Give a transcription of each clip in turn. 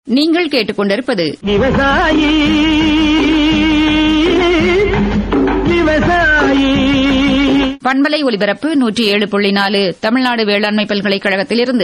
நீங்கள் கேட்டுக்கொண்டிருப்பது விவசாயி விவசாயி பண்பலை ஒலிபரப்பு நூற்றி ஏழு புள்ளி நாலு தமிழ்நாடு வேளாண்மை பல்கலைக்கழகத்திலிருந்து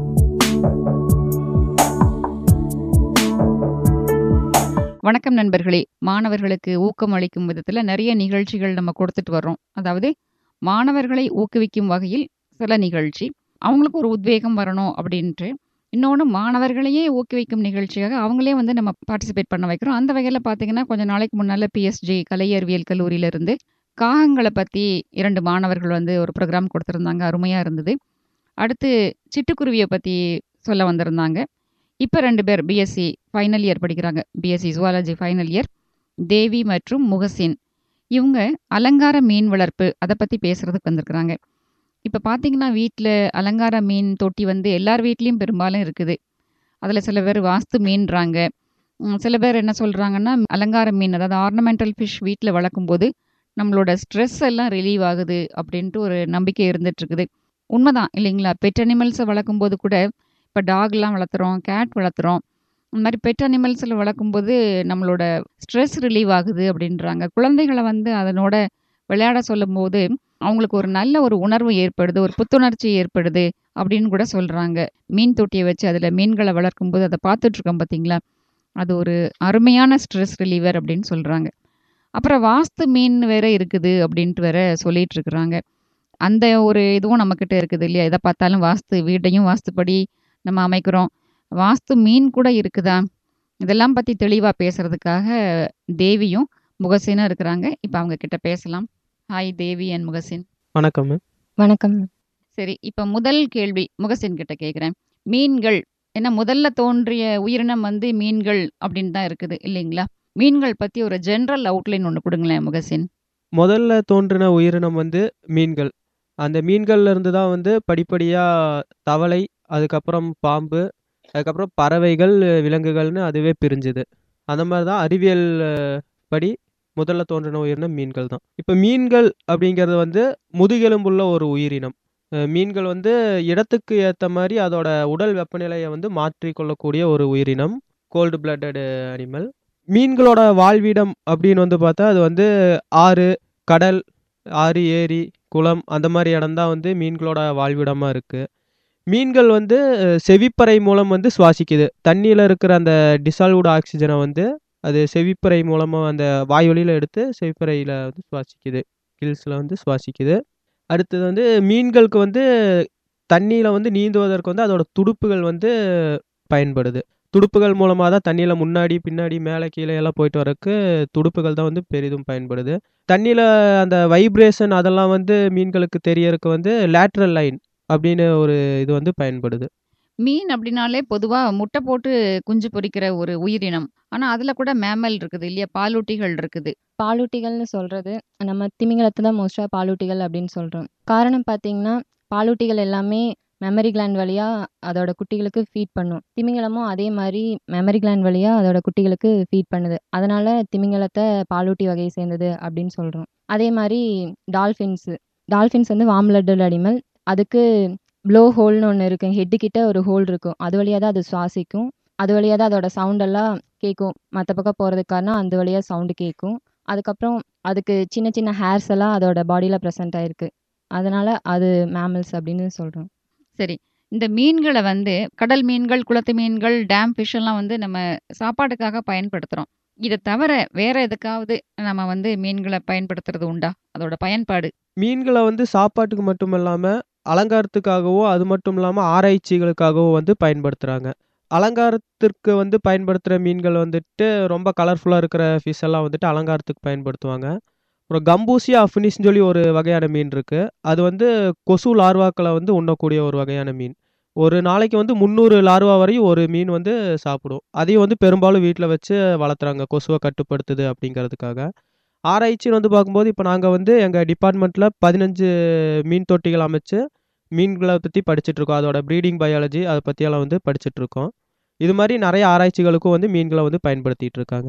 வணக்கம் நண்பர்களே மாணவர்களுக்கு ஊக்கம் அளிக்கும் விதத்தில் நிறைய நிகழ்ச்சிகள் நம்ம கொடுத்துட்டு வர்றோம் அதாவது மாணவர்களை ஊக்குவிக்கும் வகையில் சில நிகழ்ச்சி அவங்களுக்கு ஒரு உத்வேகம் வரணும் அப்படின்ட்டு இன்னொன்று மாணவர்களையே ஊக்குவிக்கும் நிகழ்ச்சியாக அவங்களே வந்து நம்ம பார்ட்டிசிபேட் பண்ண வைக்கிறோம் அந்த வகையில் பார்த்தீங்கன்னா கொஞ்ச நாளைக்கு முன்னால் பிஎஸ்ஜி கலை அறிவியல் கல்லூரியிலிருந்து காகங்களை பற்றி இரண்டு மாணவர்கள் வந்து ஒரு ப்ரோக்ராம் கொடுத்துருந்தாங்க அருமையாக இருந்தது அடுத்து சிட்டுக்குருவியை பற்றி சொல்ல வந்திருந்தாங்க இப்போ ரெண்டு பேர் பிஎஸ்சி ஃபைனல் இயர் படிக்கிறாங்க BSc zoology final year Devi மற்றும் முகசின் இவங்க அலங்கார மீன் வளர்ப்பு அதை பற்றி பேசுகிறதுக்கு வந்திருக்கிறாங்க இப்போ பார்த்தீங்கன்னா வீட்டில் அலங்கார மீன் தொட்டி வந்து எல்லார் வீட்லேயும் பெரும்பாலும் இருக்குது அதில் சில பேர் வாஸ்து மீன்றாங்க உம், சில பேர் என்ன சொல்கிறாங்கன்னா அலங்கார மீன் அதாவது ஆர்னமெண்டல் ஃபிஷ் வீட்டில் வளர்க்கும்போது நம்மளோட ஸ்ட்ரெஸ் எல்லாம் ரிலீவ் ஆகுது அப்படின்ட்டு ஒரு நம்பிக்கை இருந்துட்டு இருக்குது உண்மைதான் இல்லைங்களா பெட் அனிமல்ஸை வளர்க்கும்போது கூட இப்போ டாக்லாம் வளர்த்துறோம் கேட் வளர்த்துறோம் இந்த மாதிரி பெட் அனிமல்ஸில் வளர்க்கும்போது நம்மளோட ஸ்ட்ரெஸ் ரிலீவ் ஆகுது அப்படின்றாங்க குழந்தைகளை வந்து அதனோட விளையாட சொல்லும்போது அவங்களுக்கு ஒரு நல்ல ஒரு உணர்வு ஏற்படுது ஒரு புத்துணர்ச்சி ஏற்படுது அப்படின்னு கூட சொல்கிறாங்க மீன் தொட்டியை வச்சு அதில் மீன்களை வளர்க்கும்போது அதை பார்த்துட்ருக்கோம் பார்த்தீங்களா அது ஒரு அருமையான ஸ்ட்ரெஸ் ரிலீவர் அப்படின்னு சொல்கிறாங்க அப்புறம் வாஸ்து மீன் வேற இருக்குது அப்படின்ட்டு வேற சொல்லிட்டு இருக்கிறாங்க அந்த ஒரு இதுவும் நம்மக்கிட்ட இருக்குது இல்லையா எதை பார்த்தாலும் வாஸ்து வீட்டையும் வாஸ்துப்படி நம்ம அமைக்கிறோம் வாஸ்து மீன் கூட இருக்குதா இதெல்லாம் பற்றி தெளிவாக பேசுறதுக்காக தேவியும் முகசினும் இருக்கிறாங்க இப்போ அவங்க கிட்ட பேசலாம் ஹாய் தேவி அண்ட் முகசின் வணக்கம் மேம் வணக்கம் சரி இப்போ முதல் கேள்வி முகசின் கிட்ட கேட்குறேன் மீன்கள் ஏன்னா முதல்ல தோன்றிய உயிரினம் வந்து மீன்கள் அப்படின்னு தான் இருக்குது இல்லைங்களா மீன்கள் பற்றி ஒரு ஜென்ரல் அவுட்லைன் ஒன்று கொடுங்களேன் முகசின் முதல்ல தோன்றின உயிரினம் வந்து மீன்கள் அந்த மீன்கள்ல இருந்து தான் வந்து படிப்படியாக தவளை அதுக்கப்புறம் பாம்பு அதுக்கப்புறம் பறவைகள் விலங்குகள்னு அதுவே பிரிஞ்சுது அந்த மாதிரி தான் அறிவியல் அஹ், படி முதல்ல தோன்றின உயிரினம் மீன்கள் தான் இப்போ மீன்கள் அப்படிங்கிறது வந்து முதுகெலும்புள்ள ஒரு உயிரினம் அஹ், மீன்கள் வந்து இடத்துக்கு ஏற்ற மாதிரி அதோட உடல் வெப்பநிலையை வந்து மாற்றிக்கொள்ளக்கூடிய ஒரு உயிரினம் கோல்டு blooded அனிமல் மீன்களோட வாழ்விடம் அப்படின்னு வந்து பார்த்தா அது வந்து ஆறு கடல் ஆறு ஏரி குளம் அந்த மாதிரி இடம்தான் வந்து மீன்களோட வாழ்விடமாக இருக்குது மீன்கள் வந்து அஹ், செவிப்பறை மூலம் வந்து சுவாசிக்குது தண்ணியில் இருக்கிற அந்த டிசால்வ்டு ஆக்சிஜனை வந்து அது செவிப்பறை மூலமாக அந்த வாய்வழியில் எடுத்து செவிப்பறையில் வந்து சுவாசிக்குது கில்ஸில் வந்து சுவாசிக்குது அடுத்தது வந்து மீன்களுக்கு வந்து தண்ணியில் வந்து நீந்துவதற்கு வந்து அதோட துடுப்புகள் வந்து பயன்படுது துடுப்புகள் மூலமாக தான் தண்ணியில் முன்னாடி பின்னாடி மேலே கீழே எல்லாம் போயிட்டு வரக்கு துடுப்புகள் தான் வந்து பெரிதும் பயன்படுது தண்ணியில் அந்த வைப்ரேஷன் அதெல்லாம் வந்து மீன்களுக்கு தெரியறதுக்கு வந்து லேட்ரல் லைன் அப்படின்னு ஒரு இது வந்து பயன்படுது மீன் அப்படின்னாலே பொதுவாக முட்டை போட்டு குஞ்சு பொரிக்கிற ஒரு உயிரினம் ஆனால் அதில் கூட மேமல் இருக்குது இல்லையா பாலூட்டிகள் இருக்குது பாலூட்டிகள்னு சொல்றது நம்ம திமிங்கலத்தை தான் மோஸ்ட்டாக பாலூட்டிகள் அப்படின்னு சொல்றோம் காரணம் பார்த்தீங்கன்னா பாலூட்டிகள் எல்லாமே மெமரி கிளாண்ட் வழியா அதோட குட்டிகளுக்கு ஃபீட் பண்ணும் திமிங்கலமும் அதே மாதிரி மெமரி கிளாண்ட் வழியா அதோட குட்டிகளுக்கு ஃபீட் பண்ணுது அதனால திமிங்கலத்தை பாலூட்டி வகையை சேர்ந்தது அப்படின்னு சொல்றோம் அதே மாதிரி டால்ஃபின்ஸ் டால்ஃபின்ஸ் வந்து வார்ம் blooded அனிமல் அதுக்கு ப்ளோ ஹோல்னு ஒன்று இருக்கு ஹெட்டு கிட்ட ஒரு ஹோல் இருக்கும் அது வழியாக தான் அது சுவாசிக்கும் அது வழியாக தான் அதோட சவுண்டெல்லாம் கேட்கும் மற்ற பக்கம் போகிறதுக்கு காரணம் அந்த வழியாக சவுண்டு கேட்கும் அதுக்கப்புறம் அதுக்கு சின்ன சின்ன ஹேர்ஸ் எல்லாம் அதோட பாடியில் ப்ரெசென்ட் ஆயிருக்கு அதனால அது மேமல்ஸ் அப்படின்னு சொல்கிறோம் சரி இந்த மீன்களை வந்து கடல் மீன்கள் குளத்து மீன்கள் டேம் ஃபிஷ் எல்லாம் வந்து நம்ம சாப்பாட்டுக்காக பயன்படுத்துகிறோம் இதை தவிர வேற எதுக்காவது நம்ம வந்து மீன்களை பயன்படுத்துறது உண்டா அதோட பயன்பாடு மீன்களை வந்து சாப்பாட்டுக்கு மட்டும் இல்லாமல் அலங்காரத்துக்காகவோ அது மட்டும் இல்லாமல் ஆராய்ச்சிகளுக்காகவோ வந்து பயன்படுத்துகிறாங்க அலங்காரத்திற்கு வந்து பயன்படுத்துகிற மீன்கள் வந்துட்டு ரொம்ப கலர்ஃபுல்லாக இருக்கிற ஃபிஷ் எல்லாம் வந்துட்டு அலங்காரத்துக்கு பயன்படுத்துவாங்க அப்புறம் கம்பூசியா அஃபினிஸ்னு சொல்லி ஒரு வகையான மீன் இருக்குது அது வந்து கொசு லார்வாக்களை வந்து உண்ணக்கூடிய ஒரு வகையான மீன் ஒரு நாளைக்கு வந்து முந்நூறு லார்வா வரையும் ஒரு மீன் வந்து சாப்பிடும் அதையும் வந்து பெரும்பாலும் வீட்டில் வச்சு வளர்த்துறாங்க கொசுவை கட்டுப்படுத்துது அப்படிங்கிறதுக்காக ஆராய்ச்சின்னு வந்து பார்க்கும்போது இப்போ நாங்கள் வந்து எங்கள் டிபார்ட்மெண்ட்டில் பதினஞ்சு மீன் தொட்டிகள் அமைச்சு மீன்களை பற்றி படிச்சுட்ருக்கோம் அதோட ப்ரீடிங் பயாலஜி அதை பற்றியெல்லாம் வந்து படிச்சுட்ருக்கோம் இது மாதிரி நிறைய ஆராய்ச்சிகளுக்கும் வந்து மீன்களை வந்து பயன்படுத்திட்டு இருக்காங்க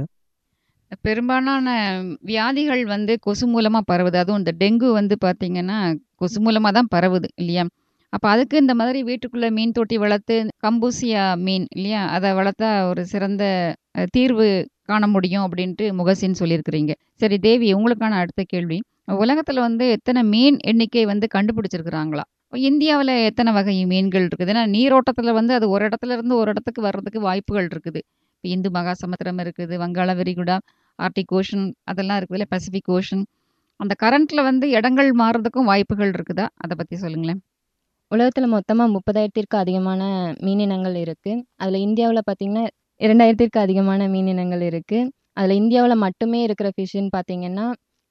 பெரும்பாலான வியாதிகள் வந்து கொசு மூலமாக பரவுது அதுவும் இந்த டெங்கு வந்து பார்த்தீங்கன்னா கொசு மூலமாக தான் பரவுது இல்லையா அப்ப அதுக்கு இந்த மாதிரி வீட்டுக்குள்ள மீன் தொட்டி வளர்த்து கம்பூசியா மீன் இல்லையா? அத வளர்த்தா ஒரு சிறந்த அ தீர்வு காண முடியும் அப்படின்ட்டு முகசின் சொல்லியிருக்கிறீங்க. சரி தேவி உங்களுக்கான அடுத்த கேள்வி. உலகத்துல வந்து எத்தன மீன் எண்ணிக்கை வந்து கண்டுபிடிச்சிருக்கிறாங்களா? இந்தியாவுல எத்தன வகை மீன்கள் இருக்குது? ஏன்னா நீரோட்டத்துல வந்து அது ஒரு இடத்துல இருந்து ஒரு இடத்துக்கு வர்றதுக்கு வாய்ப்புகள் இருக்குது. இப்ப இந்து மகாசமுத்திரம் இருக்குது, வங்காள விரிகுடா, ஆர்டிக் ஓஷன் அதெல்லாம் இருக்குதுல்ல, பசிபிக் ஓஷன். அந்த கரண்ட்ல வந்து இடங்கள் மாறுறதுக்கும் வாய்ப்புகள் இருக்குதா? அத பத்தி சொல்லுங்களேன். உலகத்துல மொத்தமா 30,000த்திற்கு அதிகமான மீனினங்கள் இருக்கு. அதுல இந்தியாவுல பார்த்தீங்கன்னா 2,000த்திற்கு அதிகமான மீனினங்கள் இருக்கு. அதுல இந்தியாவுல மட்டுமே இருக்கிற ஃபிஷ்ன்னு பார்த்தீங்கன்னா,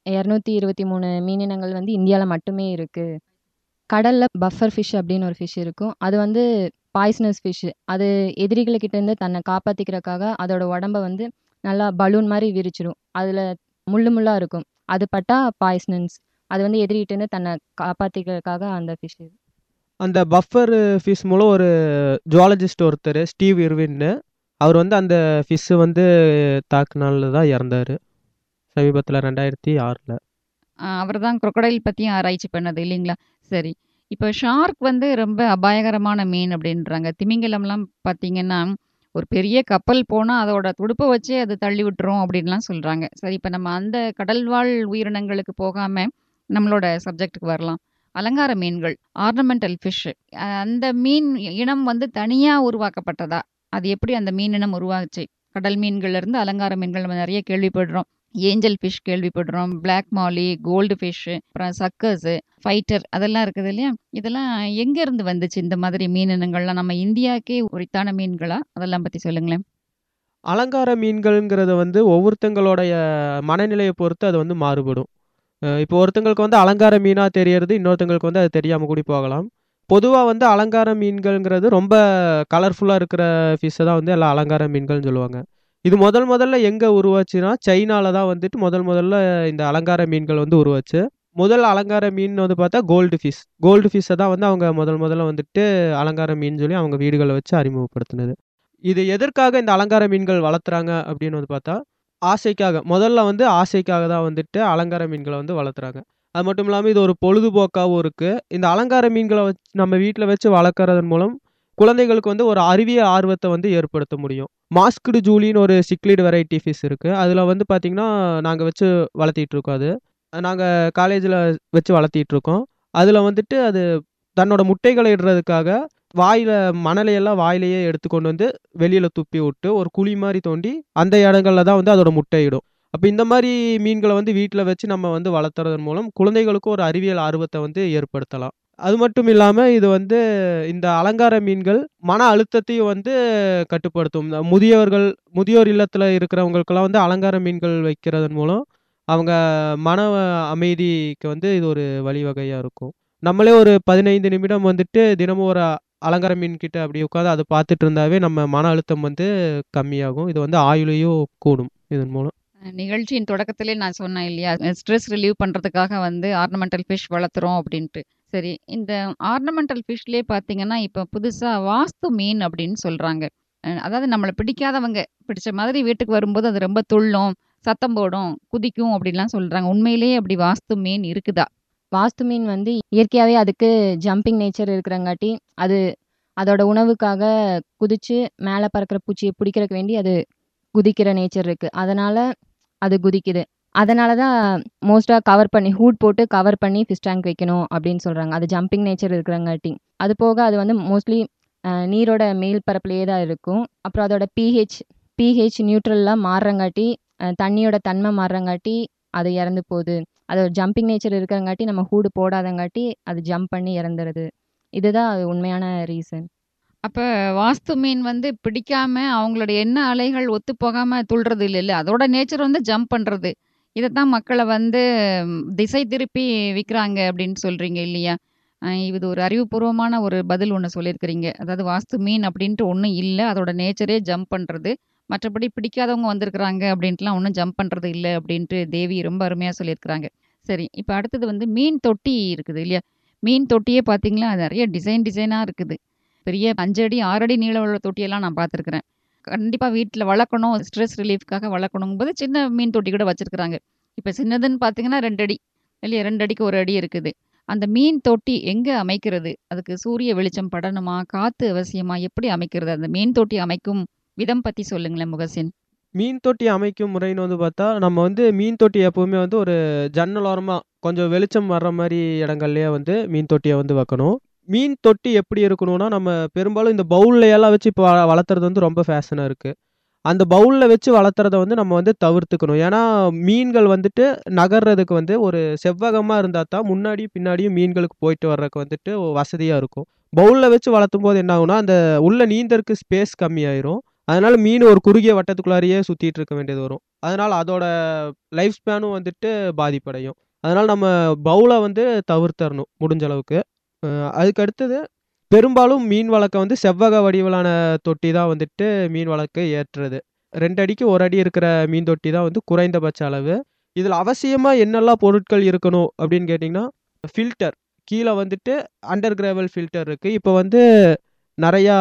223 மீனினங்கள் வந்து இந்தியால மட்டுமே இருக்கு. கடல்ல பஃபர் ஃபிஷ் அப்படின்னு ஒரு ஃபிஷ் இருக்கும். அது வந்து பாய்சனஸ் ஃபிஷ். அது எதிரிகள்கிட்ட இருந்து தன்னை காப்பாத்திக்கிறக்காக அதோட உடம்ப வந்து நல்லா பலூன் மாரி விரிச்சிரும். அதுல முள்ளு முள்ளா இருக்கும். அது பட்டா பாய்சனன்ஸ். அது வந்து எதிரிகிட்ட இருந்து தன்னை காப்பாத்திக்கிறதுக்காக அந்த ஃபிஷ். அந்த பஃபர் ஃபிஷ் மூலம் ஒரு ஜூவாலஜிஸ்ட் ஒருத்தரு ஸ்டீவ் இர்வின்னு, அவர் வந்து அந்த ஃபிஷ் வந்து தாக்குனால தான் இறந்தாரு. சமீபத்துல 2006ல. ஆ அவர் தான் குரோக்கடைல் பத்தியும் ஆராய்ச்சி பண்ணது இல்லைங்களா? சரி. இப்ப ஷார்க் வந்து ரொம்ப அபாயகரமான மீன் அப்படின்றாங்க. திமிங்கலம்லாம் பார்த்தீங்கன்னா, ஒரு பெரிய கப்பல் போனா அதோட துடுப்ப வச்சே அது தள்ளி விட்டுரும் அப்படின்லாம் சொல்றாங்க. சரி இப்ப நம்ம அந்த கடல்வாழ் உயிரினங்களுக்கு போகாம, நம்மளோட சப்ஜெக்ட்டுக்கு வரலாம். அலங்கார மீன்கள், ஆர்னமெண்டல் ஃபிஷ். அ அந்த மீன் இனம் வந்து தனியா உருவாக்கப்பட்டதா? அது எப்படி அந்த மீன் இனம் உருவாச்சு? கடல் மீன்கள்ல இருந்து அலங்கார மீன்கள் நம்ம நெறைய கேள்விப்படுறோம். ஏஞ்சல் ஃபிஷ் கேள்விப்படுறோம். பிளாக் மாலி, கோல்டு ஃபிஷ், அப்புறம் சக்கர்ஸு, ஃபைட்டர் அதெல்லாம் இருக்குது இல்லையா? இதெல்லாம் எங்க இருந்து வந்துச்சு இந்த மாதிரி மீன் இனங்கள்லாம்? நம்ம இந்தியாக்கே உரித்தான மீன்களா? அதெல்லாம் பத்தி சொல்லுங்களேன். அலங்கார மீன்கள்ங்கிறது வந்து ஒவ்வொருத்தங்களுடைய மனநிலைய பொறுத்து அது வந்து மாறுபடும். அ இப்போ ஒருத்தங்களுக்கு வந்து அலங்கார மீனா தெரியறது, இன்னொருத்தங்களுக்கு வந்து அது தெரியாம கூடி போகலாம். பொதுவா வந்து அலங்கார மீன்கள்ங்கிறது ரொம்ப கலர்ஃபுல்லா இருக்கிற ஃபிஷ்ஷ தான் வந்து எல்லாம் அலங்கார மீன்கள்னு சொல்லுவாங்க. இது முதல் முதல்ல எங்க உருவாச்சுன்னா, சைனால தான் வந்துட்டு முதல் முதல்ல இந்த அலங்கார மீன்கள் வந்து உருவாச்சு. முதல் அலங்கார மீன் வந்து பார்த்தா கோல்டு ஃபிஷ். கோல்டு ஃபிஷ்ஷ தான் வந்து அவங்க முதல் முதல்ல வந்துட்டு அலங்கார மீன் சொல்லி அவங்க வீடுகள்ல வச்சு அறிமுகப்படுத்தினது. இது எதற்காக இந்த அலங்கார மீன்கள் வளர்த்துறாங்க அப்படின்னு வந்து பார்த்தா, ஆசைக்காக. முதல்ல வந்து ஆசைக்காக தான் வந்துட்டு அலங்கார மீன்கள வந்து வளர்த்துறாங்க. அது மட்டும் இல்லாம இது ஒரு பொழுதுபோக்காவும் இருக்கு. இந்த அலங்கார மீன்கள வச் நம்ம வீட்ல வச்சு வளர்க்கறதன் மூலம், குழந்தைகளுக்கு வந்து ஒரு அறிவியல் ஆர்வத்த வந்து ஏற்படுத்த முடியும். மாஸ்க்டு ஜூலின்னு ஒரு சிக்லிட் வெரைட்டி ஃபிஷ் இருக்கு. அதுல வந்து பார்த்தீங்கன்னா, நாங்க வச்சு வளர்த்திட்டு இருக்கோம் அது. நாங்க காலேஜ்ல வச்சு வளர்த்திட்டு இருக்கோம். அதுல வந்துட்டு அது தன்னோட முட்டைகள இடுறதுக்காக வாயில மணலையெல்லாம் வாயிலேயே எடுத்து கொண்டு வந்து வெளியில துப்பி விட்டு, ஒரு குழி மாரி தோண்டி, அந்த இடங்கள்ல தான் வந்து அதோட முட்டையிடும். அப்ப இந்த மாரி மீன்கள வந்து வீட்ல வச்சு நம்ம வந்து வளர்த்துறதன் மூலம், குழந்தைகளுக்கும் ஒரு அறிவியல் ஆர்வத்த வந்து ஏற்படுத்தலாம். அது மட்டும் இல்லாம இது வந்து இந்த அலங்கார மீன்கள் மன அழுத்தத்தையும் வந்து கட்டுப்படுத்தும். முதியவர்கள் முதியோர் இல்லத்துல இருக்கிறவங்களுக்கெல்லாம் வந்து அலங்கார மீன்கள் வைக்கிறதன் மூலம், அவங்க மன அமைதிக்கு வந்து இது ஒரு வழிவகையா இருக்கும். நம்மளே ஒரு 15 நிமிடம் வந்துட்டு தினமும் ஒரு அலங்கார மீன் கிட்ட அப்படியே உட்கார்ந்து அத பார்த்துட்டு இருந்தாவே நம்ம மன அழுத்தம் வந்து கம்மியாகும். இது வந்து ஆயுளையும் கூடும் இதன் மூலம். அ நிகழ்ச்சியின் தொடக்கத்திலே நான் சொன்னேன் இல்லையா? ஸ்ட்ரெஸ் ரிலீவ் பண்றதுக்காக வந்து ஆர்னமெண்டல் ஃபிஷ் வளர்த்துறோம் அப்படின்ட்டு. சரி இந்த ஆர்னமெண்டல் ஃபிஷ்லயே பார்த்தீங்கன்னா, இப்ப புதுசா வாஸ்து மீன் அப்படின்னு சொல்றாங்க. அ அதாவது நம்மள பிடிக்காதவங்க, பிடிச்ச மாதிரி வீட்டுக்கு வரும்போது அது ரொம்ப துள்ளும், சத்தம் போடும், குதிக்கும் அப்படின்லாம் சொல்றாங்க. உண்மையிலேயே அப்படி வாஸ்து மீன் இருக்குதா? வாஸ்து மீன் வந்து இயற்கையாவே அதுக்கு ஜம்பிங் நேச்சர் இருக்கிறங்காட்டி, அது அதோட உணவுக்காக குதிச்சு மேல பறக்கிற பூச்சிய பிடிக்கிறக்கு வேண்டி அது குதிக்கிற நேச்சர் இருக்கு. அதனால அது குதிக்குது. அதனால தான் மோஸ்ட்டா கவர் பண்ணி ஹூட் போட்டு கவர் பண்ணி ஃபிஷ் டேங்க் வைக்கணும் அப்படின்னு சொல்றாங்க. அது ஜம்பிங் நேச்சர் இருக்கிறங்காட்டி. அது போக அது வந்து மோஸ்ட்லி அ நீரோட மேல் பரப்பிலேயே தான் இருக்கும். அப்புறம் அதோட பிஹெச் பிஹெச் நியூட்ரல்லாம் மாறுறங்காட்டி, அ தண்ணியோட தன்மை மாறுறங்காட்டி அது இறந்து போகுது. அதோட ஜம்பிங் நேச்சர் இருக்கிறங்காட்டி நம்ம ஹூட் போடாதங்காட்டி அது ஜம்ப் பண்ணி இறந்துருது. இதுதான் அது உண்மையான ரீசன். அப்ப வாஸ்து மீன் வந்து பிடிக்காம அவங்களுடைய எண்ண அலைகள் ஒத்து போகாம துள்றது இல்லல்ல. அதோட நேச்சர் வந்து ஜம்ப் பண்றது. இதத்தான் மக்கள வந்து திசை திருப்பி விக்கிறாங்க அப்படின்னு சொல்றீங்க இல்லையா? அ இது ஒரு அறிவுபூர்வமான ஒரு பதில் ஒண்ணு சொல்லியிருக்கிறீங்க. அதாவது வாஸ்து மீன் அப்படின்ட்டு ஒண்ணும் இல்ல. அதோட நேச்சரே ஜம்ப் பண்றது. மற்றபடி பிடிக்காதவங்க வந்திருக்கிறாங்க அப்படின்ட்டுலாம் ஒண்ணும் ஜம்ப் பண்றது இல்ல அப்படின்ட்டு தேவி ரொம்ப அருமையா சொல்லியிருக்கிறாங்க. சரி இப்ப அடுத்தது வந்து மீன் தொட்டி இருக்குது இல்லையா? மீன் தொட்டியே பார்த்தீங்களா, நெறைய டிசைன் டிசைனா இருக்குது. பெரிய 5 அடி, 6 அடி நீளம் உள்ள தொட்டியெல்லாம் நான் பார்த்துருக்கிறேன். கண்டிப்பா வீட்ல வளர்க்கணும், ஸ்ட்ரெஸ் ரிலீஃப்க்காக வளர்க்கணுங்கும்போது சின்ன மீன் தொட்டி கூட வச்சிருக்கிறாங்க. இப்ப சின்னதுன்னு பார்த்தீங்கன்னா 2 அடி. இல்லையா? 2 அடிக்கு 1 அடி இருக்குது. அந்த மீன் தொட்டி எங்க அமைக்கிறது? அதுக்கு சூரிய வெளிச்சம் படணுமா? காத்து அவசியமா? எப்படி அமைக்கிறது? அந்த மீன் தொட்டி அமைக்கும் விதம் பத்தி சொல்லுங்களேன் முகசின். மீன் தொட்டி அமைக்கும் முறைன்னு வந்து பார்த்தா, நம்ம வந்து மீன் தொட்டி எப்பவுமே வந்து ஒரு ஜன்னல் ஓரமா கொஞ்சம் வெளிச்சம் வர்ற மாரி இடங்கள்லயே வந்து மீன் தொட்டிய வந்து வைக்கணும். மீன் தொட்டி எப்படி இருக்கணும்னா, நம்ம பெரும்பாலும் இந்த பவுல்ல எல்லாம் வச்சு இப்ப வ வளர்த்துறது வந்து ரொம்ப ஃபேஷனா இருக்கு. அந்த பவுல்ல வச்சு வளர்த்துறத வந்து நம்ம வந்து தவிர்த்துக்கணும். ஏன்னா, மீன்கள் வந்துட்டு நகர்றதுக்கு வந்து ஒரு செவ்வகமா இருந்தா தான் முன்னாடியும், பின்னாடியும் மீன்களுக்கு போயிட்டு வர்றதுக்கு வந்துட்டு வசதியா இருக்கும். பவுல்ல வச்சு வளர்த்தும்போது என்ன ஆகும்னா, அந்த உள்ள நீந்தறக்கு ஸ்பேஸ் கம்மியாயிரும். அதனால மீன் ஒரு குறுகிய வட்டத்துக்குள்ளாரயே சுத்திட்டு இருக்க வேண்டியது வரும். அதனால அதோட லைஃப் ஸ்பேனும் வந்துட்டு பாதிப்படையும். அதனால நம்ம பவுல வந்து தவிர்த்தரணும் முடிஞ்ச அளவுக்கு. அ அதுக்கு அடுத்தது பெரும்பாலும் மீன் வளர்க்க வந்து செவ்வக வடிவிலான தொட்டி தான் வந்துட்டு மீன் வளர்க்க ஏற்றது. 2 அடிக்கு 1 அடி இருக்கிற மீன் தொட்டி தான் வந்து குறைந்தபட்ச அளவு. இதுல அவசியமா என்னெல்லாம் பொருட்கள் இருக்கணும் அப்படின்னு கேட்டீங்கன்னா, ஃபில்டர் கீழ வந்துட்டு அண்டர் கிரேவல் ஃபில்டர் இருக்கு. இப்ப வந்து நெறையா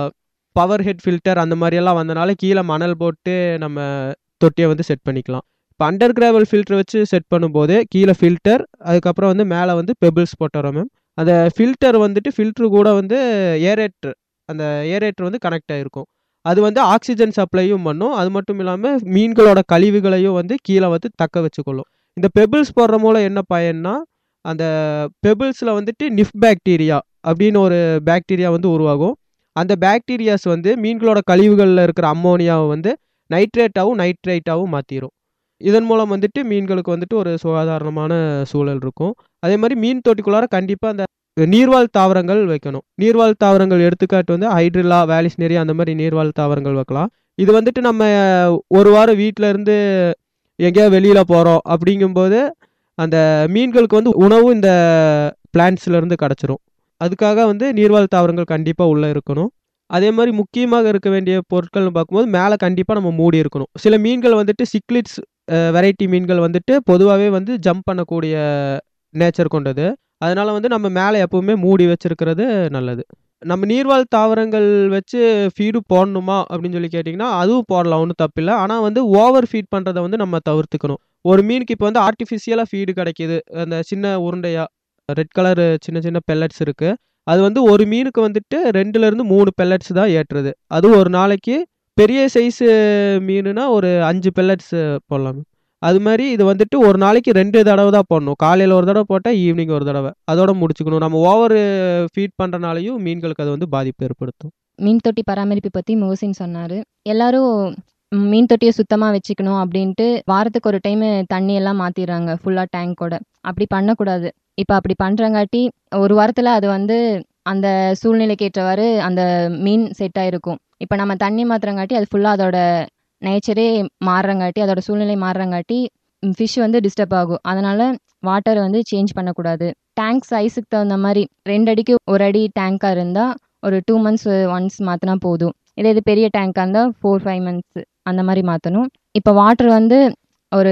பவர் ஹெட் ஃபில்டர் அந்த மாரியெல்லாம் வந்தனால கீழ மணல் போட்டு நம்ம தொட்டிய வந்து செட் பண்ணிக்கலாம். இப்ப அண்டர் கிரேவல் ஃபில்டர் வச்சு செட் பண்ணும்போது கீழ ஃபில்டர், அதுக்கப்புறம் வந்து மேல வந்து பெபிள்ஸ் போட்டுறோம் மேம். அந்த ஃபில்டர் வந்துட்டு ஃபில்டர் கூட வந்து ஏரேட்டர் அந்த ஏரேட்டர் வந்து கனெக்ட் ஆயிருக்கும். அது வந்து ஆக்ஸிஜன் சப்ளையும் பண்ணும். அது மட்டும் இல்லாம மீன்களோட கழிவுகளையும் வந்து கீழ வந்து தக்க வச்சுக்கொள்ளும். இந்த பெபிள்ஸ் போடுற மூலம் என்ன பயன்னா, அந்த பெபிள்ஸ்ல வந்துட்டு நிப் பாக்டீரியா அப்படின்னு ஒரு பாக்டீரியா வந்து உருவாகும். அந்த பாக்டீரியாஸ் வந்து மீன்களோட கழிவுகள்ல இருக்கிற அம்மோனியாவ வந்து நைட்ரேட்டாவும், நைட்ரைட்டாவும் மாத்திரும். இதன் மூலம் வந்துட்டு மீன்களுக்கு வந்துட்டு ஒரு சுகாதாரமான சூழல் இருக்கும். அதே மாரி மீன் தொட்டிக்குள்ளார கண்டிப்பா அந்த நீர்வாழ் தாவரங்கள் வைக்கணும். நீர்வாழ் தாவரங்கள் எடுத்துக்காட்டு வந்து ஹைட்ரில்லா, வேலிஸ்னேரியா அந்த மாரி நீர்வாழ் தாவரங்கள் வைக்கலாம். இது வந்துட்டு நம்ம ஒரு வாரம் வீட்ல இருந்து எங்கேயாவது வெளியில போறோம் அப்படிங்கும்போது, அந்த மீன்களுக்கு வந்து உணவு இந்த பிளான்ட்ஸ்ல இருந்து கிடைச்சிரும். அதுக்காக வந்து நீர்வாழ் தாவரங்கள் கண்டிப்பா உள்ள இருக்கணும். அதே மாரி முக்கியமாக இருக்க வேண்டிய பொருட்கள்னு பார்க்கும்போது, மேல கண்டிப்பா நம்ம மூடி இருக்கணும். சில மீன்கள் வந்துட்டு சிக்லிட்ஸ் அ வெரைட்டி மீன்கள் வந்துட்டு பொதுவாவே வந்து ஜம்ப் பண்ணக்கூடிய நேச்சர் கொண்டது. அதனால வந்து நம்ம மேல எப்பவுமே மூடி வச்சிருக்கிறது நல்லது. நம்ம நீர்வாழ் தாவரங்கள் வச்சு ஃபீடு போடணுமா அப்படின்னு சொல்லி கேட்டீங்கன்னா, அதுவும் போடலாம் ஒண்ணும் தப்பில்ல. ஆனா வந்து ஓவர் ஃபீட் பண்றத வந்து நம்ம தவிர்த்துக்கணும். ஒரு மீனுக்கு இப்ப வந்து ஆர்ட்டிஃபிஷியலா ஃபீடு கிடைக்குது. அந்த சின்ன உருண்டையா ரெட் கலர் சின்ன சின்ன பெல்லட்ஸ் இருக்கு. அது வந்து ஒரு மீனுக்கு வந்துட்டு 2லிருந்து 3 பெல்லட்ஸ் தான் ஏற்றது. அதுவும் ஒரு நாளைக்கு பெரிய சைஸ் மீனுனா ஒரு 5 பெல்லட்ஸ் போடலாம். அது மாரி இது வந்துட்டு ஒரு நாளைக்கு 2 தடவ தான் போடணும். காலையில ஒரு தடவ போட்டா, ஈவினிங் ஒரு தடவ. அதோட முடிச்சுக்கணும். நம்ம ஓவர் ஃபீட் பண்றனாலயும் மீன்களுக்கு அது வந்து பாதிப்பு ஏற்படுத்தும். மீன் தொட்டி பராமரிப்பு பத்தி முகசின் சொன்னாரு. எல்லாரும் மீன் தொட்டிய சுத்தமா வச்சுக்கணும் அப்படின்ட்டு வாரத்துக்கு ஒரு டைமு தண்ணி எல்லாம் மாத்திர்றாங்க ஃபுல்லா டேங்கோட. அப்படி பண்ணக்கூடாது. இப்ப அப்படி பண்றங்காட்டி ஒரு வாரத்துல அது வந்து அந்த சூழ்நிலைக்கு ஏற்றவாறு அந்த மீன் செட் ஆயிருக்கும். இப்ப நம்ம தண்ணி மாத்துறங்காட்டி அது ஃபுல்லா அதோட நேச்சரே மாறுறங்காட்டி, அதோட சூழ்நிலை மாறுறங்காட்டி ஃபிஷ் வந்து டிஸ்டர்ப் ஆகும். அதனால வாட்டர வந்து சேஞ்ச் பண்ணக்கூடாது. டேங்க் சைஸுக்கு தகுந்த மாரி 2 அடிக்கு 1 அடி டேங்கா இருந்தா ஒரு 2 மந்த்ஸ் ஒன்ஸ் மாத்துனா போதும். இதே இது பெரிய டேங்கா இருந்தா 4, 5 மந்த்ஸ் அந்த மாரி மாத்தணும். இப்ப வாட்டர் வந்து ஒரு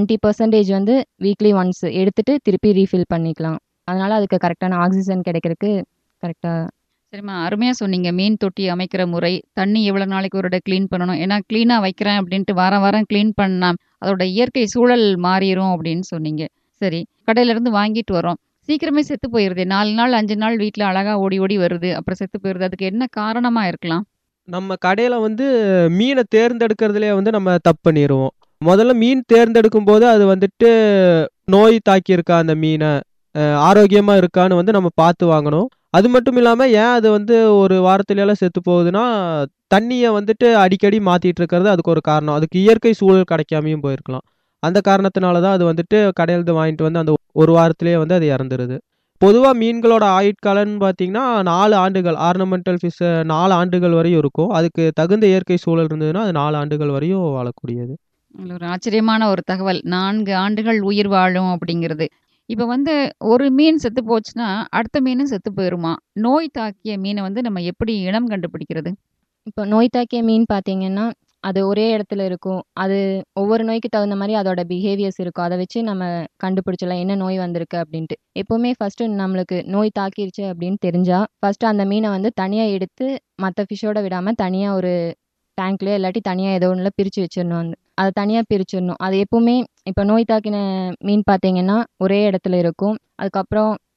20% வந்து வீக்லி ஒன்ஸ் எடுத்துட்டு திருப்பி ரீஃபில் பண்ணிக்கலாம். அதனால அதுக்கு கரெக்ட்டான ஆக்ஸிஜன் கிடைக்கிறதுக்கு கரெக்ட்டா சரிம்மா. அருமையா சொன்னீங்க. மீன் தொட்டி அமைக்கிற முறை, தண்ணி எவ்வளோ நாளைக்கு ஒரு தடவ கிளீன் பண்ணணும். ஏன்னா கிளீனா வைக்கிறேன் அப்படின்ட்டு வாரம் வாரம் கிளீன் பண்ணா, அதோட இயற்கை சூழல் மாறிரும் அப்படின்னு சொன்னீங்க. சரி, கடையிலேருந்து வாங்கிட்டு வரோம். சீக்கிரமே செத்து போயிருதே. 4 நாள், 5 நாள் வீட்ல அழகா ஓடி ஓடி வருது. அப்புறம் செத்து போயிருது. அதுக்கு என்ன காரணமா இருக்கலாம்? நம்ம கடையில வந்து மீன தேர்ந்தெடுக்கிறதுலயே வந்து நம்ம தப்பு பண்ணிருவோம். முதல்ல மீன் தேர்ந்தெடுக்கும்போது அது வந்துட்டு நோய் தாக்கியிருக்கா அந்த மீன, அ ஆரோக்கியமா இருக்கான்னு வந்து நம்ம பார்த்து வாங்கணும். அது மட்டும் இல்லாம ஏன் அது வந்து ஒரு வாரத்துலலாம் செத்து போகுதுன்னா, தண்ணிய வந்துட்டு அடிக்கடி மாத்திட்டு இருக்கிறது அதுக்கு ஒரு காரணம். அதுக்கு இயற்கை சூழல் கிடைக்காமயும் போயிருக்கலாம். அந்த காரணத்தினால தான் அது வந்துட்டு கடையிலருந்து வாங்கிட்டு வந்து அந்த ஒரு வாரத்திலேயே வந்து அது இறந்துருது. பொதுவா மீன்களோட ஆயுட்காலம்னு பார்த்தீங்கன்னா, 4 ஆண்டுகள் ஆர்னமென்டல் ஃபிஷ் 4 ஆண்டுகள் வரையும் இருக்கும். அதுக்கு தகுந்த இயற்கை சூழல் இருந்ததுன்னா, அது 4 ஆண்டுகள் வரையும் வாழக்கூடியது. இதுல ஒரு ஆச்சரியமான ஒரு தகவல். 4 ஆண்டுகள் உயிர் வாழும் அப்படிங்கிறது. இப்ப வந்து ஒரு மீன் செத்து போச்சுன்னா, அடுத்த மீனும் செத்து போயிருமா? நோய் தாக்கிய மீன வந்து நம்ம எப்படி இனம் கண்டுபிடிக்கிறது? இப்போ நோய் தாக்கிய மீன் பார்த்தீங்கன்னா, அது ஒரே இடத்துல இருக்கும். அது ஒவ்வொரு நோய்க்கு தகுந்த மாரி அதோட பிஹேவியர்ஸ் இருக்கும். அத வச்சு நம்ம கண்டுபிடிச்சிடலாம். என்ன நோய் வந்திருக்கு அப்படின்ட்டு. எப்பவுமே ஃபர்ஸ்ட்டு நம்மளுக்கு நோய் தாக்கிருச்சு அப்படின்னு தெரிஞ்சா, ஃபர்ஸ்ட்டு அந்த மீன வந்து தனியா எடுத்து மத்த ஃபிஷ்ஷோட விடாம தனியா ஒரு டேங்க்லயோ இல்லாட்டி தனியா ஏதோ ஒண்ணுல பிரிச்சு வச்சிரணும் வந்து. அத தனியா பிரிச்சிரணும். அது எப்பவுமே இப்ப நோய் தாக்கின மீன் பார்த்தீங்கன்னா, ஒரே இடத்துல இருக்கும். அதுக்கப்புறம்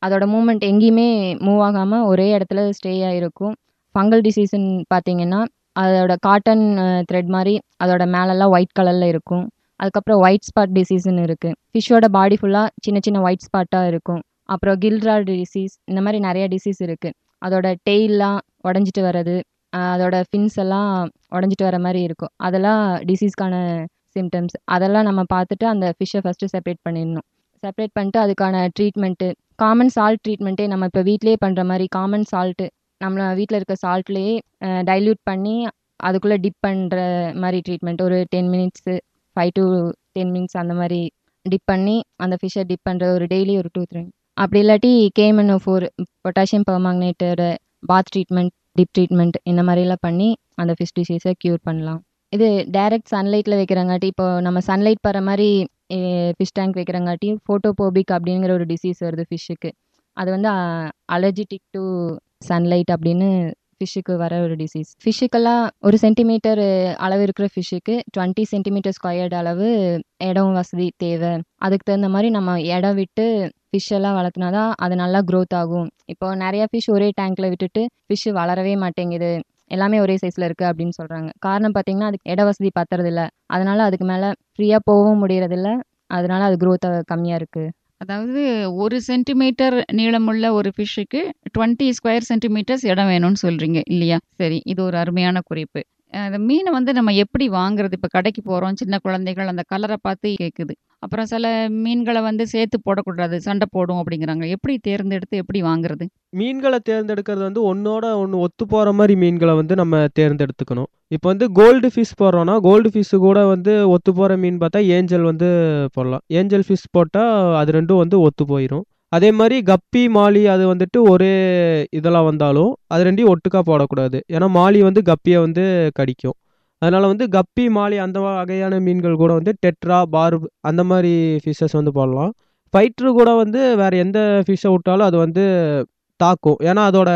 அதோட மூவ்மெண்ட் எங்கேயுமே மூவ் ஆகாமல் ஒரே இடத்துல ஸ்டே ஆகிருக்கும் ஃபங்கல் டிசீஸ்ன்னு பார்த்தீங்கன்னா அதோட காட்டன் த்ரெட் மாதிரி அதோட மேலெல்லாம் ஒயிட் கலரில் இருக்கும் அதுக்கப்புறம் ஒயிட் ஸ்பாட் டிசீஸ்னு இருக்குது ஃபிஷ்ஷோட பாடி ஃபுல்லாக சின்ன சின்ன ஒயிட் ஸ்பாட்டாக இருக்கும் அப்புறம் கில்ரா டிசீஸ் இந்த மாதிரி நிறைய டிசீஸ் இருக்குது அதோட டெய்லாம் உடஞ்சிட்டு வர்றது அஹ் அதோட ஃபின்ஸ் எல்லாம் உடஞ்சிட்டு வர மாதிரி இருக்கும் அதெல்லாம் டிசீஸ்க்கான சிம்டம்ஸ் அதெல்லாம் நம்ம பார்த்துட்டு அந்த ஃபிஷ்ஷை ஃபஸ்ட்டு செப்பரேட் பண்ணிடணும் செப்பரேட் பண்ணிட்டு அதுக்கான ட்ரீட்மெண்ட்டு காமன் சால்ட் ட்ரீட்மெண்ட்டே நம்ம இப்போ வீட்டிலேயே பண்ணுற மாதிரி காமன் சால்ட்டு நம்மள வீட்டில் இருக்க சால்ட்லேயே டைல்யூட் பண்ணி அதுக்குள்ளே டிப் பண்ணுற மாதிரி ட்ரீட்மெண்ட் ஒரு ten minutes five to ten minutes அந்த மாதிரி டிப் பண்ணி அந்த ஃபிஷ்ஷை டிப் பண்ணுற ஒரு டெய்லி ஒரு டூ த்ரீ அப்படி இல்லாட்டி கேமனோ ஃபோர் பொட்டாசியம் பர்மாங்கனேட்டோட பாத் ட்ரீட்மெண்ட் டிப் ட்ரீட்மெண்ட் இந்த மாதிரிலாம் பண்ணி அந்த ஃபிஷ் டிசீஸை க்யூர் பண்ணலாம் இது டைரக்ட் சன்லைட்டில் வைக்கிறங்காட்டி இப்போ நம்ம சன்லைட் படுற மாதிரி ஃபிஷ் டேங்க் வைக்கிறங்காட்டி ஃபோட்டோபோபிக் அப்படிங்கிற ஒரு டிசீஸ் வருது ஃபிஷ்ஷுக்கு அது வந்து அலர்ஜிட்டிக் டு சன்லைட் அப்படின்னு ஃபிஷ்ஷுக்கு வர ஒரு டிசீஸ் ஃபிஷ்ஷுக்கெல்லாம் ஒரு சென்டிமீட்டர் அளவு இருக்கிற ஃபிஷ்ஷுக்கு டுவெண்ட்டி சென்டிமீட்டர் ஸ்கொயர்டு அளவு இடம் வசதி தேவை அதுக்கு தகுந்த மாதிரி நம்ம இடம் விட்டு ஃபிஷ் எல்லாம் வளர்த்துனா தான் அது நல்லா க்ரோத் ஆகும் இப்போ நிறைய ஃபிஷ் ஒரே டேங்க்கில் விட்டுட்டு ஃபிஷ் வளரவே மாட்டேங்குது எல்லாமே ஒரே சைஸில் இருக்குது அப்படின்னு சொல்கிறாங்க காரணம் பார்த்தீங்கன்னா அதுக்கு இட வசதி பத்துறதில்ல அதனால அதுக்கு மேலே ஃப்ரீயாக போகவும் முடியறதில்ல அதனால அது க்ரோத் கம்மியாக இருக்குது அதாவது ஒரு சென்டிமீட்டர் நீளமுள்ள ஒரு ஃபிஷ்ஷுக்கு டுவெண்ட்டி ஸ்கொயர் சென்டிமீட்டர்ஸ் இடம் வேணும்னு சொல்கிறீங்க இல்லையா சரி இது ஒரு அருமையான குறிப்பு அந்த மீனை வந்து நம்ம எப்படி வாங்குறது இப்போ கடைக்கு போகிறோம் சின்ன குழந்தைகள் அந்த கலரை பார்த்து கேட்குது அப்புறம் சில மீன்களை வந்து சேர்த்து போடக்கூடாது சண்டை போடும் அப்படிங்கிறாங்க எப்படி தேர்ந்தெடுத்து எப்படி வாங்குறது மீன்களை தேர்ந்தெடுக்கிறது வந்து ஒன்றோட ஒன்று ஒத்து போகிற மாதிரி மீன்களை வந்து நம்ம தேர்ந்தெடுத்துக்கணும் இப்போ வந்து கோல்டு ஃபிஷ் போடுறோன்னா கோல்டு ஃபிஷ்ஷு கூட வந்து ஒத்து போகிற மீன் பார்த்தா ஏஞ்சல் வந்து போடலாம் ஏஞ்சல் ஃபிஷ் போட்டால் அது ரெண்டும் வந்து ஒத்து போயிடும் அதே மாதிரி கப்பி மாலி அது வந்துட்டு ஒரே இதெல்லாம் வந்தாலும் அது ரெண்டையும் ஒட்டுக்கா போடக்கூடாது ஏன்னா மாலி வந்து கப்பியை வந்து கடிக்கும் அதனால் வந்து கப்பி மாலி அந்த வகையான மீன்கள் கூட வந்து டெட்ரா பார்ப் அந்த மாதிரி ஃபிஷ்ஷஸ் வந்து போடலாம் ஃபைட்ரு கூட வந்து வேறு எந்த ஃபிஷ்ஷை விட்டாலும் அது வந்து தாக்கும் ஏன்னா அதோட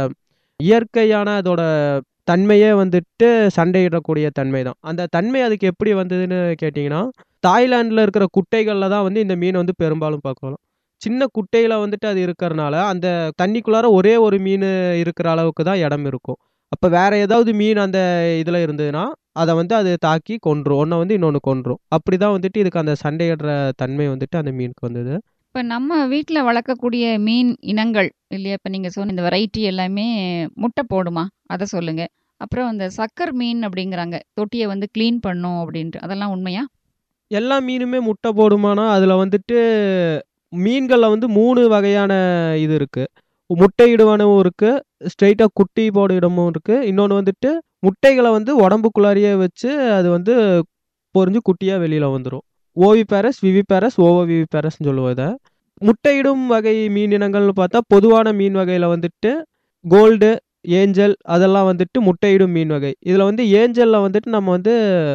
இயற்கையான அதோட தன்மையே வந்துட்டு சண்டையிடக்கூடிய தன்மை தான் அந்த தன்மை அதுக்கு எப்படி வந்ததுன்னு கேட்டிங்கன்னா தாய்லாண்டில் இருக்கிற குட்டைகளில் தான் வந்து இந்த மீன் வந்து பெரும்பாலும் பார்க்கலாம் சின்ன குட்டையில் வந்துட்டு அது இருக்கிறனால அந்த தண்ணிக்குள்ளார ஒரே ஒரு மீன் இருக்கிற அளவுக்கு தான் இடம் இருக்கும் அப்போ வேற ஏதாவது மீன் அந்த இதில் இருந்ததுன்னா அதை வந்து அது தாக்கி கொன்றும் ஒன்றை வந்து இன்னொன்று கொன்றும் அப்படி தான் வந்துட்டு இதுக்கு அந்த சண்டையிடுற தன்மை வந்துட்டு அந்த மீனுக்கு வந்தது இப்போ நம்ம வீட்டில் வளர்க்கக்கூடிய மீன் இனங்கள் இல்லையா இப்போ நீங்கள் சொன்ன இந்த வெரைட்டி எல்லாமே முட்டை போடுமா அதை சொல்லுங்க அப்புறம் அந்த சக்கர் மீன் அப்படிங்கிறாங்க தொட்டியை வந்து க்ளீன் பண்ணும் அப்படின்ட்டு அதெல்லாம் உண்மையா எல்லா மீனுமே முட்டை போடுமானா அதில் வந்துட்டு மீன்களில் வந்து மூணு வகையான இது இருக்குது முட்டையிடுவனவும் இருக்குது ஸ்ட்ரைட்டாக குட்டி போட இடமும் இருக்குது இன்னொன்று வந்துட்டு முட்டைகளை வந்து உடம்புக்குள்ளாரியே வச்சு அது வந்து பொறிஞ்சு குட்டியாக வெளியில் வந்துடும் ஓவி பேரஸ் விவி பேரஸ் ஓவோ விவி பேரஸ்ன்னு சொல்லுவோம் இதை முட்டையிடும் வகை மீன் இனங்கள்னு பார்த்தா பொதுவான மீன் வகையில் வந்துட்டு கோல்டு ஏஞ்சல் அதெல்லாம் வந்துட்டு முட்டையிடும் மீன் வகை இதில் வந்து ஏஞ்சலில் வந்துட்டு நம்ம வந்து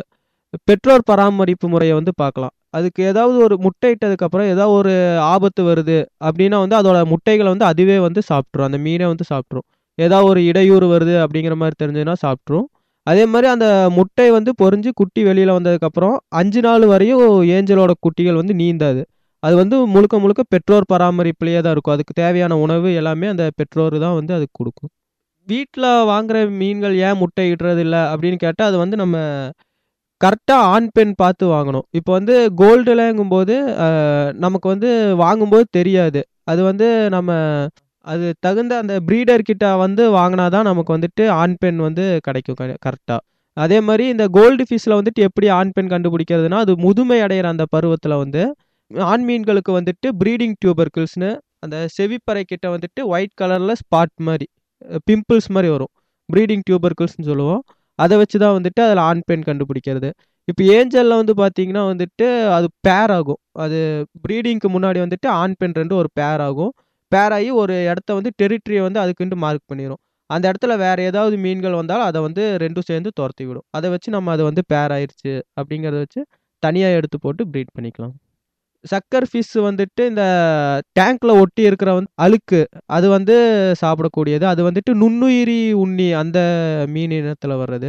பெற்றோர் பராமரிப்பு முறையை வந்து பார்க்கலாம் அதுக்கு ஏதாவது ஒரு முட்டையிட்டதுக்கப்புறம் ஏதாவது ஒரு ஆபத்து வருது அப்படின்னா வந்து அதோட முட்டைகளை வந்து அதுவே வந்து சாப்பிட்ரும் அந்த மீனை வந்து சாப்பிட்ரும் ஏதாவது ஒரு இடையூறு வருது அப்படிங்கிற மாதிரி தெரிஞ்சதுன்னா சாப்பிட்ரும் அதே மாதிரி அந்த முட்டை வந்து பொறிஞ்சு குட்டி வெளியில் வந்ததுக்கப்புறம் அஞ்சு நாள் வரையும் ஏஞ்சலோட குட்டிகள் வந்து நீந்தாது அது வந்து முழுக்க முழுக்க பெற்றோர் பராமரிப்புலேயே தான் இருக்கும் அதுக்கு தேவையான உணவு எல்லாமே அந்த பெற்றோர் தான் வந்து அதுக்கு கொடுக்கும் வீட்டில் வாங்குற மீன்கள் ஏன் முட்டை இடுறது இல்லை அப்படின்னு கேட்டால் அது வந்து நம்ம கரெக்டாக ஆண் பெண் பார்த்து வாங்கணும் இப்போ வந்து கோல்டுலங்கும்போது நமக்கு வந்து வாங்கும்போது தெரியாது அது வந்து நம்ம அது தகுந்த அந்த ப்ரீடர் கிட்ட வந்து வாங்கினா தான் நமக்கு வந்துட்டு ஆண் பெண் வந்து கிடைக்கும் கரெக்டாக அதே மாதிரி இந்த கோல்டு ஃபிஷ்ஷில் வந்துட்டு எப்படி ஆண் பெண் கண்டுபிடிக்கிறதுனா அது முதுமை அடைகிற அந்த பருவத்தில் வந்து ஆண் மீன்களுக்கு வந்துட்டு ப்ரீடிங் டியூபர்கிள்ஸ்னு அந்த செவிப்பறை கிட்ட வந்துட்டு ஒயிட் கலரில் ஸ்பாட் மாதிரி பிம்பிள்ஸ் மாதிரி வரும் ப்ரீடிங் டியூபர்கிள்ஸ்னு சொல்லுவோம் அதை வச்சு தான் வந்துட்டு அதில் ஆண் பெண் கண்டுபிடிக்கிறது இப்போ ஏஞ்சலில் வந்து பார்த்தீங்கன்னா வந்துட்டு அது பேர் ஆகும் அது ப்ரீடிங்க்கு முன்னாடி வந்துட்டு ஆண் பெண் ரெண்டு ஒரு பேர் ஆகும் பேர் ஆகி ஒரு இடத்த வந்து டெரிட்டரியை வந்து அதுக்குன்ட்டு மார்க் பண்ணிடும் அந்த இடத்துல வேறு ஏதாவது மீன்கள் வந்தாலும் அதை வந்து ரெண்டும் சேர்ந்து துரத்தி விடும் அதை வச்சு நம்ம அதை வந்து பேர் ஆயிடுச்சு அப்படிங்கிறத வச்சு தனியாக எடுத்து போட்டு ப்ரீட் பண்ணிக்கலாம் சக்கர் ஃபிஷ் வந்துட்டு இந்த டேங்க்ல ஒட்டி இருக்கிற வந்து அழுக்கு அது வந்து சாப்பிடக்கூடியது அது வந்துட்டு நுண்ணுயிரி உண்ணி அந்த மீன் இனத்தில் வர்றது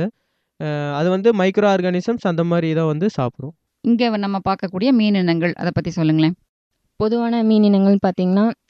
அது வந்து மைக்ரோ ஆர்கானிசம்ஸ் அந்த மாதிரி இதை வந்து சாப்பிடும் இங்கே நம்ம பார்க்கக்கூடிய மீன் இனங்கள் அதை பற்றி சொல்லுங்களேன் பொதுவான மீன் இனங்கள்னு பார்த்தீங்கன்னா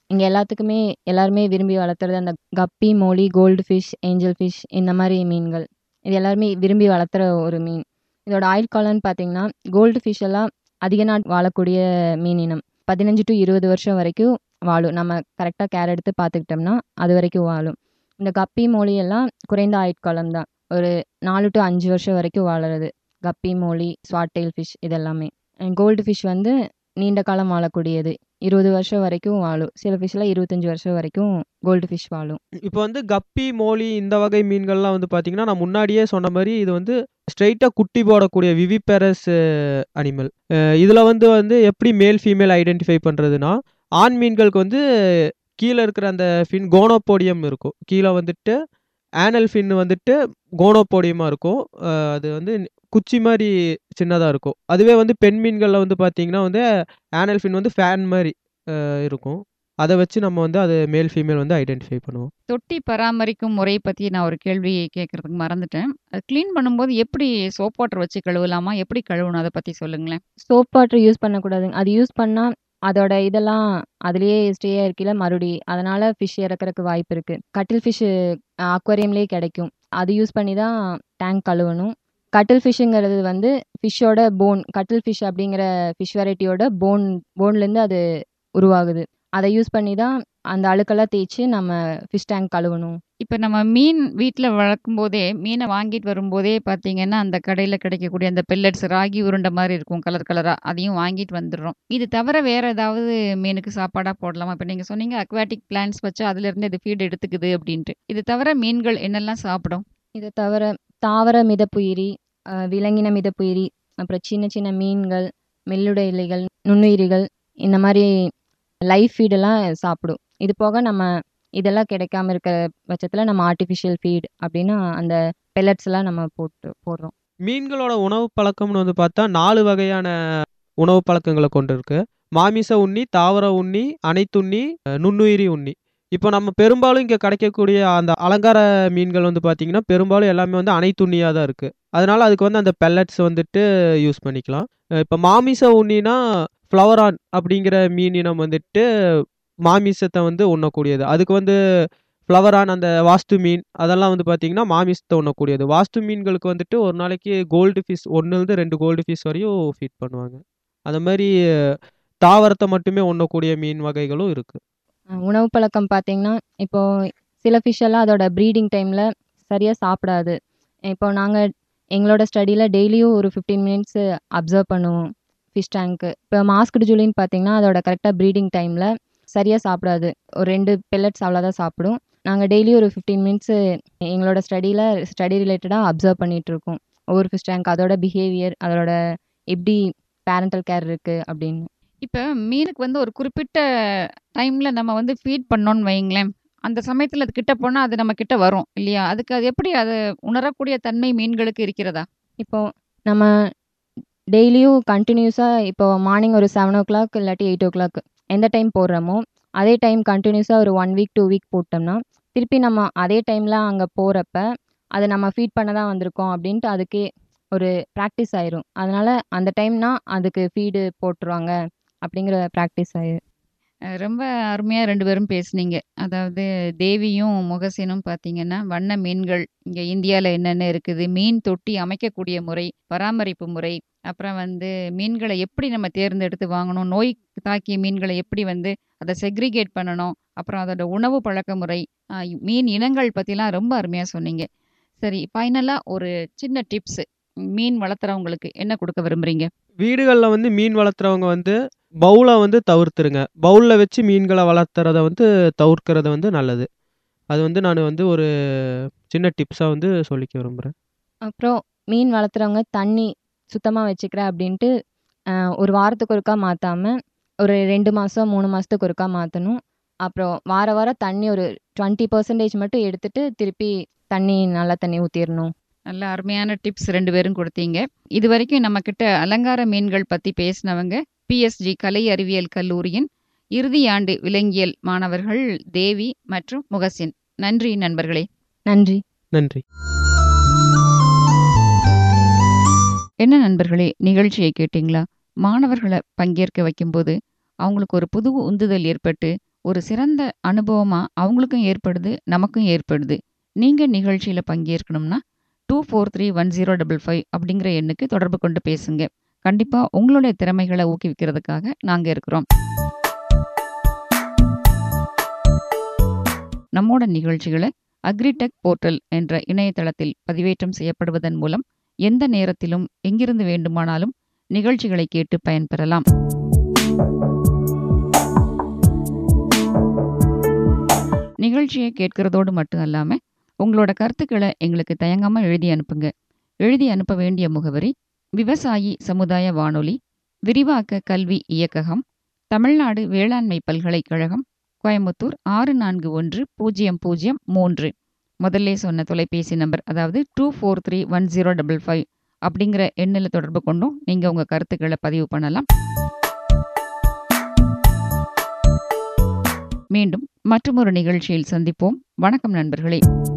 இங்கே எல்லாத்துக்குமே எல்லாருமே விரும்பி வளர்த்துறது அந்த guppy molly gold fish angel fish இந்த மாதிரி மீன்கள் இது எல்லாருமே விரும்பி வளர்த்துற ஒரு மீன் இதோட ஆயுள் காலம்னு பார்த்தீங்கன்னா கோல்டு ஃபிஷ் எல்லாம் அதிக நாள் வாழக்கூடிய மீன் இனம் பதினஞ்சு டு இருபது வருஷம் வரைக்கும் வாழும் நம்ம கரெக்டாக கேர் எடுத்து பார்த்துக்கிட்டோம்னா அது வரைக்கும் வாழும் இந்த கப்பி மோலி எல்லாம் குறைந்த ஆயுட்காலம் தான் ஒரு நாலு டு அஞ்சு வருஷம் வரைக்கும் வாழறது கப்பி மோலி ஸ்வாட்டெயில் ஃபிஷ் இதெல்லாமே கோல்டு ஃபிஷ் வந்து நீண்ட காலம் வாழக்கூடியது இருபது வருஷம் வரைக்கும் வாழும் சில ஃபிஷ்லாம் இருபத்தஞ்சி வருஷம் வரைக்கும் கோல்டு ஃபிஷ் வாழும் இப்போ வந்து கப்பி மோலி இந்த வகை மீன்கள்லாம் வந்து பார்த்தீங்கன்னா நான் முன்னாடியே சொன்ன மாதிரி இது வந்து ஸ்ட்ரைட்டாக குட்டி போடக்கூடிய விவிபெரஸ் அனிமல் இதில் வந்து வந்து எப்படி மேல் ஃபீமேல் ஐடென்டிஃபை பண்ணுறதுனா ஆண் மீன்களுக்கு வந்து கீழே இருக்கிற அந்த ஃபின் கோனோபோடியம் இருக்கும் கீழே வந்துட்டு ஆனல் ஃபின் வந்துட்டு கோனோபோடியமாக இருக்கும் அஹ் அது வந்து குச்சி மாதிரி சின்னதாக இருக்கும் அதுவே வந்து பெண் மீன்களில் வந்து பார்த்தீங்கன்னா வந்து ஆனல் ஃபின் வந்து ஃபேன் மாதிரி அஹ் இருக்கும் அதை வச்சு நம்ம வந்து அது மேல் ஃபீமேல் வந்து ஐடென்டிஃபை பண்ணுவோம் தொட்டி பராமரிக்கும் முறை பற்றி நான் ஒரு கேள்வி கேட்கறதுக்கு மறந்துட்டேன் அது க்ளீன் பண்ணும்போது எப்படி சோப் வாட்டர் வச்சு கழுவலாமா எப்படி கழுவணும் அதை பற்றி சொல்லுங்களேன் சோப் வாட்டர் யூஸ் பண்ணக்கூடாதுங்க அது யூஸ் பண்ணால் அதோட இதெல்லாம் அதுலேயே ஸ்டே ஆயிருக்கையில மறுபடி அதனால ஃபிஷ் இறக்கறதுக்கு வாய்ப்பு இருக்குது கட்டில் ஃபிஷ்ஷு அக்வாரியம்லேயே கிடைக்கும் அது யூஸ் பண்ணி தான் டேங்க் கழுவணும் கட்டில் ஃபிஷ்ஷுங்கிறது வந்து ஃபிஷ்ஷோட போன் கட்டில் ஃபிஷ் அப்படிங்கிற ஃபிஷ் வெரைட்டியோட போன் போன்லேருந்து அது உருவாகுது அதை யூஸ் பண்ணி தான் அந்த அழுக்கெல்லாம் தேய்ச்சி நம்ம ஃபிஷ் டேங்க் கழுவணும் இப்போ நம்ம மீன் வீட்டில் வளர்க்கும் போதே மீனை வாங்கிட்டு வரும்போதே பார்த்தீங்கன்னா அந்த கடையில் கிடைக்கக்கூடிய அந்த பெல்லட்ஸ் ராகி உருண்டை மாதிரி இருக்கும் கலர் கலராக அதையும் வாங்கிட்டு வந்துடுறோம் இது தவிர வேற ஏதாவது மீனுக்கு சாப்பாடாக போடலாமா இப்போ நீங்கள் சொன்னீங்க அக்வாட்டிக் பிளான்ஸ் வச்சு அதுலேருந்து இது ஃபீட் எடுத்துக்குது அப்படின்ட்டு இது தவிர மீன்கள் என்னெல்லாம் சாப்பிடும் இதை தவிர தாவர மிதப்புயிரி அஹ் விலங்கின மிதப்புயிரி அப்புறம் சின்ன சின்ன மீன்கள் மெல்லுட இலைகள் நுண்ணுயிரிகள் இந்த மாதிரி லைஃப் ஃபீடெல்லாம் சாப்பிடும் இது போக நம்ம இதெல்லாம் கிடைக்காம இருக்கிற பட்சத்தில் நம்ம ஆர்டிஃபிஷியல் ஃபீட் அப்படின்னு அந்த pellets எல்லாம் நம்ம போட்டு போடுறோம் மீன்களோட உணவு பழக்கம்னு வந்து பார்த்தா நாலு வகையான உணவு பழக்கங்களை கொண்டு இருக்கு மாமிச உண்ணி தாவர உண்ணி அனைத்துண்ணி அஹ் நுண்ணுயிரி உண்ணி இப்போ நம்ம பெரும்பாலும் இங்கே கிடைக்கக்கூடிய அந்த அலங்கார மீன்கள் வந்து பார்த்தீங்கன்னா பெரும்பாலும் எல்லாமே வந்து அனைத்துண்ணியாக தான் இருக்குது அதனால அதுக்கு வந்து அந்த பெல்லட்ஸ் வந்துட்டு யூஸ் பண்ணிக்கலாம் அஹ் இப்போ மாமிச உண்ணினா ஃப்ளவரான் அப்படிங்கிற மீன் இனம் வந்துட்டு மாமிசத்தை வந்து உண்ணக்கூடியது அதுக்கு வந்து ஃப்ளவரான் அந்த வாஸ்து மீன் அதெல்லாம் வந்து பார்த்தீங்கன்னா மாமிசத்தை உண்ணக்கூடியது வாஸ்து மீன்களுக்கு வந்துட்டு ஒரு நாளைக்கு கோல்டு ஃபிஷ் ஒன்றுலேருந்து ரெண்டு கோல்டு ஃபிஷ் வரையும் ஃபீட் பண்ணுவாங்க அந்த மாதிரி தாவரத்தை மட்டுமே உண்ணக்கூடிய மீன் வகைகளும் இருக்குது அஹ் உணவு பழக்கம் பார்த்தீங்கன்னா இப்போ சில fish எல்லாம் அதோட ப்ரீடிங் டைமில் சரியாக சாப்பிடாது இப்போ நாங்கள் எங்களோட ஸ்டடியில் டெய்லியும் ஒரு ஃபிஃப்டீன் மினிட்ஸ் அப்சர்வ் பண்ணுவோம் ஃபிஷ் டேங்க்கு இப்போ மாஸ்க்டு ஜூலின்னு பார்த்தீங்கன்னா அதோட கரெக்டாக ப்ரீடிங் டைமில் சரியாக சாப்பிடாது ஒரு ரெண்டு பெல்லட்ஸ் அவ்வளோதான் சாப்பிடும் நாங்கள் டெய்லி ஒரு ஃபிஃப்டீன் மினிட்ஸு எங்களோட ஸ்டடியில் ஸ்டடி ரிலேட்டடாக அப்சர்வ் பண்ணிட்டு இருக்கோம் ஒவ்வொரு ஃபிஷ் டேங்க் அதோட பிஹேவியர் அதோட எப்படி பேரண்டல் கேர் இருக்குது அப்படின்னு இப்போ மீனுக்கு வந்து ஒரு குறிப்பிட்ட டைமில் நம்ம வந்து ஃபீட் பண்ணோன்னு வைங்களேன் அந்த சமயத்தில் அது கிட்ட போனால் அது நம்ம கிட்ட வரும் இல்லையா அதுக்கு அது எப்படி அது உணரக்கூடிய தன்மை மீன்களுக்கு இருக்கிறதா இப்போ நம்ம டெய்லியும் கண்டினியூஸாக இப்போ மார்னிங் ஒரு செவன் ஓ கிளாக் இல்லாட்டி எயிட் ஓ கிளாக் எந்த டைம் போடுறோமோ அதே டைம் கண்டினியூஸாக ஒரு ஒன் வீக் டூ வீக் போட்டோம்னா திருப்பி நம்ம அதே டைமில் அங்கே போகிறப்ப அது நம்ம ஃபீட் பண்ண தான் வந்திருக்கோம் அப்படின்ட்டு அதுக்கே ஒரு ப்ராக்டிஸ் ஆயிரும் அதனால அந்த டைம்னா அதுக்கு ஃபீடு போட்டுருவாங்க அப்படிங்கிற ப்ராக்டிஸ் ஆயிரும் அஹ் ரொம்ப அருமையாக ரெண்டு பேரும் பேசுனீங்க அதாவது தேவியும் முகசினும் பார்த்தீங்கன்னா வண்ண மீன்கள் இங்கே இந்தியாவில் என்னென்ன இருக்குது மீன் தொட்டி அமைக்கக்கூடிய முறை பராமரிப்பு முறை அப்புறம் வந்து மீன்களை எப்படி நம்ம தேர்ந்தெடுத்து வாங்கணும் நோய் தாக்கிய மீன்களை எப்படி வந்து அதை செக்ரிகேட் பண்ணணும் அப்புறம் அதோட உணவு பழக்க முறை அஹ் மீன் இனங்கள் பற்றிலாம் ரொம்ப அருமையாக சொன்னீங்க சரி ஃபைனலாக ஒரு சின்ன டிப்ஸு மீன் வளர்த்துறவங்களுக்கு என்ன கொடுக்க விரும்புறீங்க வீடுகளில் வந்து மீன் வளர்த்துறவங்க வந்து பவுலை வந்து தவிர்த்துருங்க பவுலில் வச்சு மீன்களை வளர்த்துறத வந்து தவிர்க்கிறது வந்து நல்லது அது வந்து நான் வந்து ஒரு சின்ன டிப்ஸாக வந்து சொல்லிக்க விரும்புகிறேன் அப்புறம் மீன் வளர்த்துறவங்க தண்ணி சுத்தமாக வச்சுக்கிறேன் அப்படின்ட்டு அஹ், ஒரு வாரத்துக்கு ஒருக்கா மாற்றாம ஒரு ரெண்டு மாதம் மூணு மாதத்துக்கு ஒருக்கா மாற்றணும் அப்புறம் வார வாரம் தண்ணி ஒரு டுவெண்ட்டி பர்சன்டேஜ் மட்டும் எடுத்துட்டு திருப்பி தண்ணி நல்ல தண்ணி ஊற்றிடணும் நல்ல அருமையான டிப்ஸ் ரெண்டு பேரும் கொடுத்தீங்க இது வரைக்கும் நம்ம கிட்ட அலங்கார மீன்கள் பத்தி பேசினவங்க பிஎஸ்ஜி கலை அறிவியல் கல்லூரியின் இறுதி ஆண்டு விலங்கியல் மாணவர்கள் தேவி மற்றும் முகசின் நன்றி நண்பர்களே நன்றி நன்றி என்ன நண்பர்களே நிகழ்ச்சியை கேட்டிங்களா மாணவர்களை பங்கேற்க வைக்கும்போது அவங்களுக்கு ஒரு புது உந்துதல் ஏற்பட்டு ஒரு சிறந்த அனுபவமா அவங்களுக்கும் ஏற்படுது, நமக்கும் ஏற்படுது. நீங்க நிகழ்ச்சியில பங்கேற்கணும்னா, 243105 அப்படிங்கிற எண்ணுக்கு தொடர்பு கொண்டு பேசுங்க. கண்டிப்பா உங்களுடைய திறமைகள ஊக்குவிக்கிறதுக்காக நாங்க இருக்கிறோம். நம்மோட நிகழ்ச்சிகள அக்ரிடெக் போர்ட்டல் என்ற இணையதளத்தில் பதிவேற்றம் செய்யப்படுவதன் மூலம், எந்த நேரத்திலும், எங்கிருந்து வேண்டுமானாலும் நிகழ்ச்சிகளை கேட்டு பயன்பெறலாம். நிகழ்ச்சிய கேட்கிறதோடு மட்டும் அல்லாம, உங்களோட கருத்துக்கள எங்களுக்கு தயங்காம எழுதி அனுப்புங்க. எழுதி அனுப்ப வேண்டிய முகவரி: விவசாயி சமுதாய வானொலி, விரிவாக்க கல்வி இயக்ககம், தமிழ்நாடு வேளாண்மை பல்கலைக்கழகம், கோயம்புத்தூர் 641003. முதல்லே சொன்ன தொலைபேசி நம்பர் அதாவது 243105 அப்படிங்கிற எண்ணுல தொடர்பு கொண்டும் நீங்க உங்க கருத்துக்கள பதிவு பண்ணலாம். மீண்டும் மற்றுமொரு நிகழ்ச்சியில் சந்திப்போம். வணக்கம் நண்பர்களே!